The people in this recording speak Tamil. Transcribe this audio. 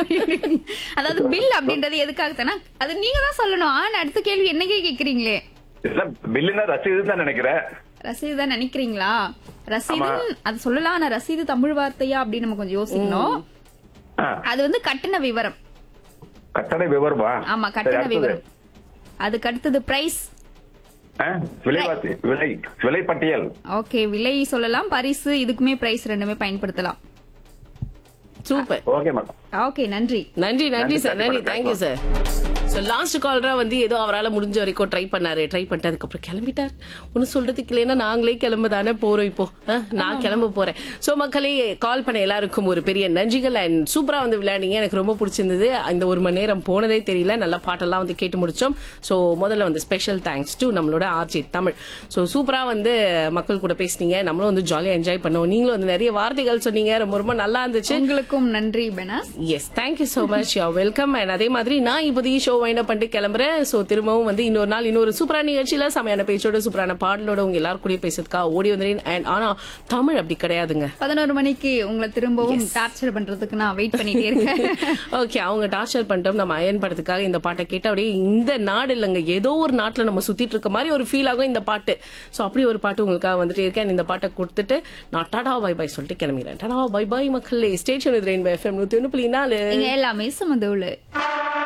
அதாவது பில் அப்படின்றது எதுக்காக தானே அது நீங்க தான் சொல்லணும் ஆனா அடுத்த கேள்வி என்னைக்கே கேக்குறீங்களே இல்ல பில்லுன்னா ரசீது தான் நினைக்கிறேன் ரசீது தான் நினைக்கிறீங்களா ரசீது அது சொல்லலாம் ஆனா ரசீது தமிழ் வார்த்தையா அப்படின்னு நம்ம கொஞ்சம் யோசிக்கணும் ஆ, அது வந்து கட்டண விவரம் கட்டண விவரமா ஆமா சரி, கட்டண அடுத்தது. விவரம் அதுக்கு அடுத்தது பிரைஸ் ஆ, விலைவாசி விலை விலை பட்டியல் ஓகே விலை சொல்லலாம் பரிசு இதுக்குமே பிரைஸ் ரெண்டுமே பயன்படுத்தலாம் சூப்பர் ஓகே மேடம் ஓகே நன்றி நன்றி நன்றி நன்றி, சார் நன்றி நன்றி, தேங்க்யூ சார் ஸோ லாஸ்ட் காலரா வந்து ஏதோ அவரால் முடிஞ்ச வரைக்கும் ட்ரை பண்ணாரு ட்ரை பண்ணிட்டு அதுக்கப்புறம் கிளம்பிட்டார் ஒன்றும் சொல்றதுக்கு இல்லைன்னா நாங்களே கிளம்ப தானே போறோம் இப்போ ஆ, நான் கிளம்ப போறேன் ஸோ மக்களே கால் பண்ண எல்லாருக்கும் ஒரு பெரிய நன்றிகள் அண்ட் சூப்பரா வந்து விளையாடிங்க எனக்கு ரொம்ப பிடிச்சிருந்தது இந்த ஒரு மணி நேரம் போனதே தெரியல நல்ல பாட்டெல்லாம் வந்து கேட்டு முடிச்சோம் ஸோ முதல்ல வந்து ஸ்பெஷல் தேங்க்ஸ் டு நம்மளோட ஆர்ஜி தமிழ் ஸோ சூப்பரா வந்து மக்கள் கூட பேசுனீங்க நம்மளும் வந்து ஜாலியாக என்ஜாய் பண்ணோம் நீங்களும் வந்து நிறைய வார்த்தைகள் சொன்னீங்க ரொம்ப ரொம்ப நல்லா இருந்துச்சு உங்களுக்கும் நன்றி பெனாஸ் yes thank you so much you welcome and அதே மாதிரி நான் இப்போதைக்கு ஷோ வைண்ட் பண்ணிட்டு கிளம்புறேன் ஸோ திரும்பவும் வந்து இன்னொரு நாள் இன்னொரு சூப்பரான நிகழ்ச்சியில செமையான பேச்சோட சூப்பரான பாடலோட உங்க எல்லாரும் கூட பேசுறதுக்காக ஓடி வந்துறேன் அண்ட் ஆனா தமிழ் அப்படி கிடையாதுங்க பதினோரு மணிக்கு உங்களை திரும்பவும் டார்ச்சர் பண்றதுக்கு நான் வெயிட் பண்ணிட்டே இருக்கேன் ஓகே அவங்க டார்ச்சர் பண்ணிட்டோம் நம்ம அயன் படத்துக்காக இந்த பாட்டை கேட்டு அப்படியே இந்த நாடு இல்லைங்க ஏதோ ஒரு நாட்டுல நம்ம சுத்திட்டு இருக்க மாதிரி ஒரு ஃபீல் ஆகும் இந்த பாட்டு ஸோ அப்படி ஒரு பாட்டு உங்களுக்காக வந்துட்டு இருக்கேன் இந்த பாட்டை கொடுத்துட்டு நான் டாடா பை பை சொல்லிட்டு கிளம்பிடுறேன் டாடா பை பை மக்களே ஸ்டேஷன் ரெயின்பை எஃப்எம் நூத்தி ஒன்று புள்ளி நாலு இங்க எல்லாமே சுமந்துள்ளு